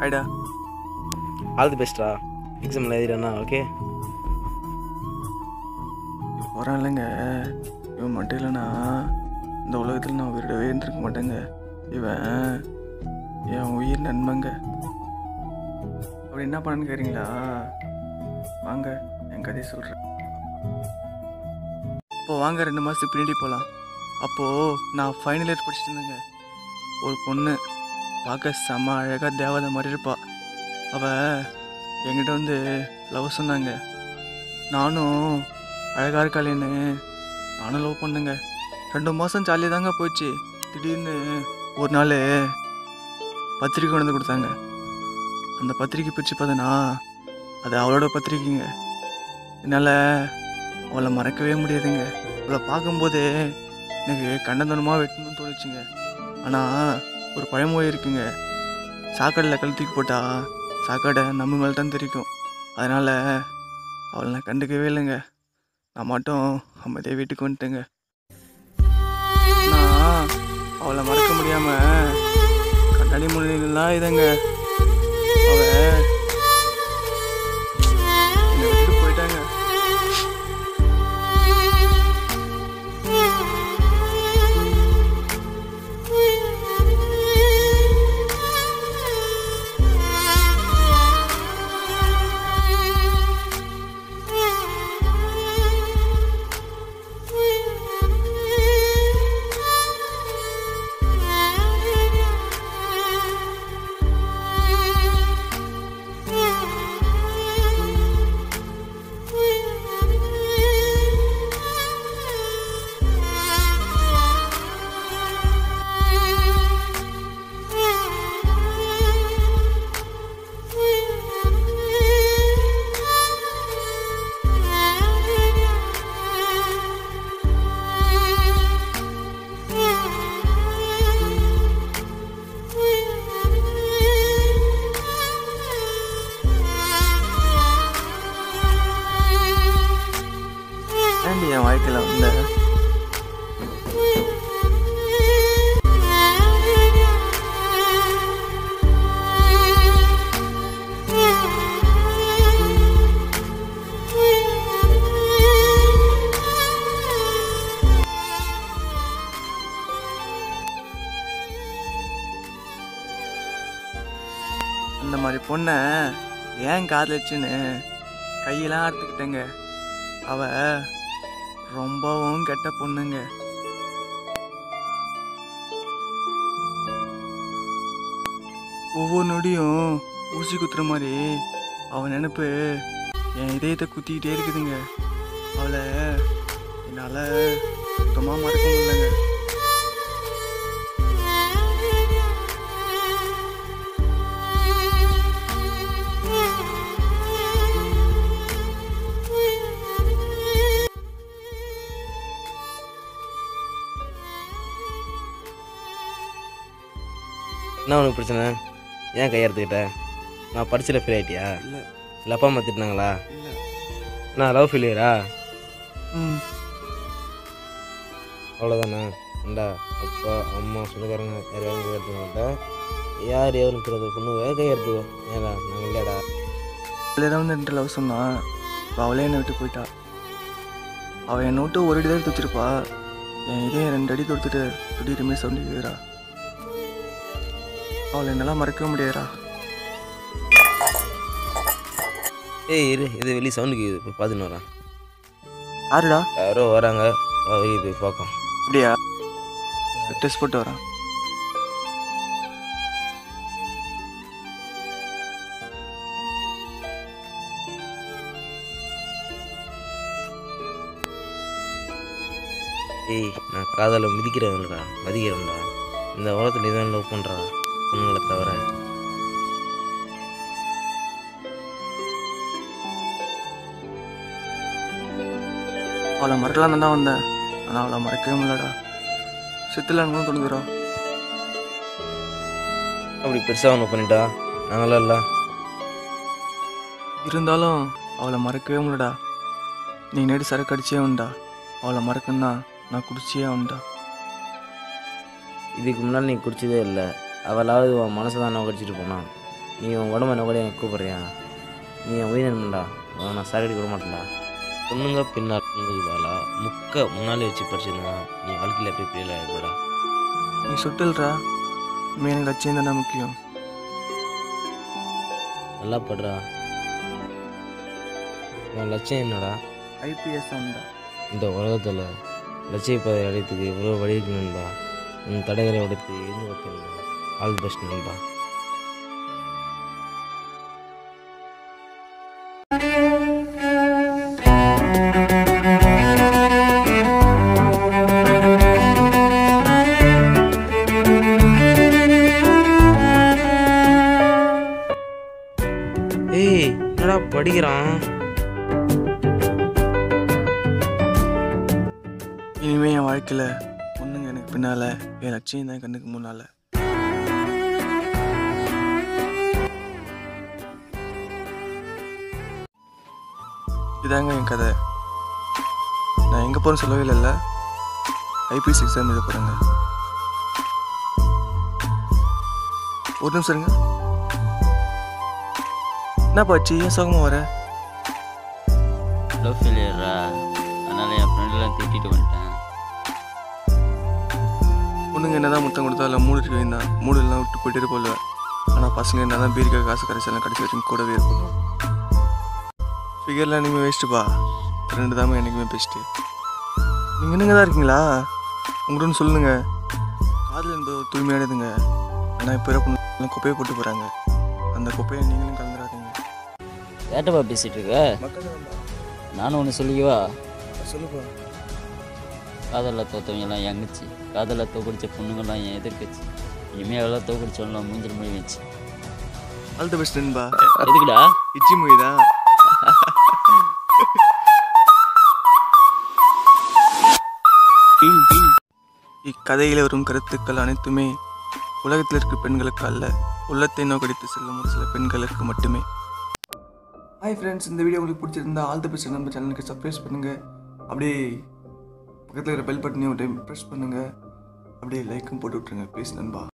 பாய்டா all the பெஸ்ட்ரா எக்ஸாமில் எழுதிடுறேண்ணா okay போகிறான் இல்லைங்க இவன் மட்டும் இல்லைனா இந்த உலகத்தில் நான் உயிரிடவே இருந்திருக்க மாட்டேங்க இவன் என் உயிர் நண்பங்க அப்படி என்ன பண்ணன்னு கேட்குறீங்களா வாங்க என் கதையை சொல்கிறேன் அப்போ வாங்க ரெண்டு மாதத்துக்கு பின்னாடி போகலாம் அப்போது நான் ஃபைனல் இயர் படிச்சுட்டு இருந்தேங்க ஒரு பொண்ணு பார்க்க செம்ம அழகாக தேவதை மாதிரி இருப்பா அவள் என்கிட்ட வந்து லவ் சொன்னாங்க நானும் அழகாக இருக்காளேன்னு நானும் லவ் பண்ணுங்க ரெண்டு மாதம் ஜாலியாக தாங்க போச்சு திடீர்னு ஒரு நாள் பத்திரிக்கை கொண்டு வந்து கொடுத்தாங்க அந்த பத்திரிக்கை பிரித்து பார்த்தேன்னா அது அவளோட பத்திரிக்கைங்க என்னால் அவளை மறக்கவே முடியாதுங்க அவளை பார்க்கும்போதே எனக்கு கண்டந்தனமாக வெட்டணும்னு தோணுச்சுங்க ஆனால் ஒரு பழமொழி இருக்குங்க சாக்கடையில் கழுத்துக்கு போட்டால் சாக்கடை நம்ம மேலே தான் தெரிக்கும் அதனால் அவளை நான் கண்டுக்கவே இல்லைங்க நான் மட்டும் அமைதியாக வீட்டுக்கு வந்துட்டேங்க நான் அவளை மறக்க முடியாம கண்ணாடி முன்னாடிலாம் இதங்க அவ என்னை விட்டுட்டு போயிட்டாங்க ஏன்டி என் வாழ்க்கையில் வந்த அந்த மாதிரி பொண்ணை ஏன் காதலிச்சுன்னு கையெல்லாம் அறுத்துக்கிட்டேங்க அவ ரொம்பவும் கெட்ட பொண்ணுங்க ஒவ்வொரு நொடியும் ஊசி குத்துற மாதிரி அவன் நினைப்பு என் இதயத்தை குத்திக்கிட்டே இருக்குதுங்க அவளை என்னால் சுத்தமாக மறக்க முடியலங்க என்ன உனக்கு பிரச்சனை ஏன் கையெழுத்துக்கிட்ட நான் படிச்சில் ஃபெயில் ஆகிட்டியா இல்லை இல்லை அப்பா அம்மா திட்டினாங்களா இல்லை நான் லவ் ஃபெயிலியரா ம் அவ்வளோதானே ஏண்டா அப்பா அம்மா சொந்தக்காரங்க யாரையாவது கை எடுத்துக்க மாட்டேன் யார் எவரும் பிறகு பொண்ணு கை எடுத்துக்கோ ஏடா நாங்கள் இல்லையாடா அவளே தான் வந்து என்கிட்ட லவ் சொன்னான் இப்போ அவளே என்னை விட்டு போயிட்டா அவள் என்னை விட்டு ஒரு அடி தான் எடுத்து வச்சிருப்பா என் இதே ரெண்டு அடி கொடுத்துட்டு திடீர்னு சவுண்ட் கேட்குறா அவளை என்னால் மறக்கவே முடியாதுடா ஏய் இரு இது வெளியே சவுண்டு கேட்குது போய் பார்த்துன்னு வரேன் யாருடா யாரோ வராங்க வா வெளியே போய் பார்க்கலாம் அப்படியா டெஸ்ட் போட்டு வரேன் ஏய் நான் காதலை மிதிக்கிறவன்டா மதிக்கிறவன்டா இந்த உலகத்தில் இதான் லவ் பண்ணுறா பொண்ணுங்களை தவிர அவளை மறக்கலாம் தான் வந்தேன் ஆனால் அவளை மறக்கவே முடியலடா செத்துலான்னு தோணுதுடா அப்படி பெருசாக ஒன்று பண்ணிட்டா நாங்களாம் இல்லை இருந்தாலும் அவளை மறக்கவே முடியலடா நீ நேடு சரக்கு அடிச்சே உண்டா அவளை மறக்கணும்னா நான் குடிச்சே உண்டா இதுக்கு முன்னால் நீ குடிச்சதே இல்லை அவளாவது உன் மனசை தான் கடிச்சிட்டு போனான் நீ உன் உடம்பு என்ன கூட எனக்கு கூப்பிட்றியா நீ என் உயிர் நண்பன்டா உன் நான் சாரி விட மாட்டேன்டா பொண்ணுங்க பின்னாக்கு வேலை முக்க முன்னாலே வச்சு படிச்சிருந்தா நீ வாழ்க்கையில் எப்படி பிரியல இருப்படா நீ சுட்டல்றா இனிமே எனக்கு லட்சியம் தானே முக்கியம் நல்லா படுறா உன் லட்சியம் என்னடா ஐபிஎஸ் ஆண்டா இந்த உலகத்தில் லட்சிய பதவி அடையத்துக்கு இவ்வளோ வழி இருக்கு நண்பா உன் தடைகளை உடைத்து இருந்து வைக்கணும்பா ஆல் பெஸ்ட் நண்பா ஏய் என்னடா படிக்கிறான் இனிமே என் வாழ்க்கையில் பொண்ணுங்க எனக்கு பின்னால் என் லட்சியம் தான் கண்ணுக்கு முன்னால் இதாங்க என் கதை நான் எங்கே போகிறேன்னு சொல்லவே இல்லைல்ல ஐபிஎஸ் எக்ஸாம் எழுத போகிறேங்க ஒரு நிமிஷம் இருங்க என்ன பாச்சு ஏன் சோகமாக வர லவ் ஃபெயிலியரா அதனால் என் ஃப்ரெண்டெல்லாம் திட்டிட்டு வந்துட்டேன் பொண்ணுங்க என்னதான் முத்தம் கொடுத்தா இல்லை மூடு இருக்கு தான் மூடு எல்லாம் விட்டு போயிட்டே போல ஆனால் பசங்க என்ன தான் பீரிக்கா காசு கரைச்சலாம் கடைசி வரைக்கும் கூடவே இருக்கணும் ஃபிகர்லாம் நீங்கள் வேஸ்ட்டுப்பா ரெண்டு தாம என்றைக்குமே பெஸ்ட்டு நீங்கள் என்னங்க தான் இருக்கீங்களா உங்கள்கிட்ட சொல்லுங்க காதல் என்பது ஒரு தூய்மையானதுங்க ஆனால் இப்போ பொண்ணு குப்பையை போட்டு போகிறாங்க அந்த குப்பையை நீங்களும் கலந்துடாதீங்க ஏட்டப்பா பேசிகிட்டு இருக்க மக்கள் நானும் ஒன்று சொல்லிக்கவா சொல்லுப்பா காதலில் தோத்தவங்கெல்லாம் எங்கச்சி காதலில் தோக்கடிச்ச பொண்ணுங்கெல்லாம் என் எதிர்க்கச்சு இனிமேல் எவ்வளோ தோக்கடிச்சவங்களாம் மூஞ்சில் மொழி வச்சு ஆல் த பெஸ்ட் நண்பா எதுக்குடா இச்சி மொழி தான் இக்கதையில் வரும் கருத்துக்கள் அனைத்துமே உலகத்தில் இருக்க பெண்களுக்கு அல்ல உள்ளத்தை நோக்கடித்து செல்லும் ஒரு சில பெண்களுக்கு மட்டுமே ஹாய் ஃப்ரெண்ட்ஸ் இந்த வீடியோ உங்களுக்கு பிடிச்சிருந்தா ஆல் த பெஸ்ட் நம்ம சேனலுக்கு சப்ஸ்கிரைப் பண்ணுங்கள் அப்படியே பக்கத்தில் இருக்கிற பெல் பட்டனையும் ஒரு டைம் ப்ரெஸ் பண்ணுங்கள் அப்படியே லைக்கும் போட்டு விட்ருங்க ப்ளீஸ் நண்பா